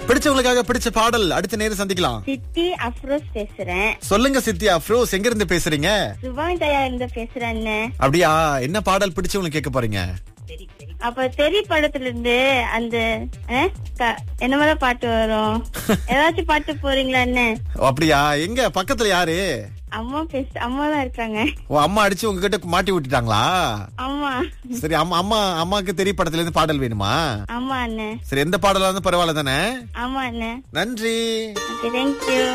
பிடிச்சவங்களுக்காக பிடிச்ச பாடல் அடுத்த நேரம் சந்திக்கலாம் சித்தி அப்ரோஸ் பேசுறேன் சொல்லுங்க சித்தி அப்ரோஸ் எங்க இருந்து பேசுறீங்க சுபாங் தயா இருந்து பேசுறேன் அண்ணன். அப்படியா என்ன பாடல் பிடிச்சவங்களுக்கு கேட்க போறீங்க அப்ப தெரி படத்துல இருந்து அந்த அஹ், க- என்ன மாதிரி பாட்டு வரும் ஏதாச்சும் பாட்டு போறீங்களா அண்ணன் ஓ, அப்படியா எங்க பக்கத்துல யாரு அம்மா பேச அம்மா தான் இருக்காங்க ஓ அம்மா அடிச்சு உங்ககிட்ட மாட்டி விட்டுட்டாங்களா ஆமா சரி அம்மா அம்மா அம்மாக்கு தெரிய படத்துல இருந்து பாடல் வேணுமா ஆமா அண்ணன் சரி எந்த பாடலா இருந்தாலும் பரவாயில்ல தானே ஆமா அண்ணன் நன்றி ஓகே தேங்க்யூ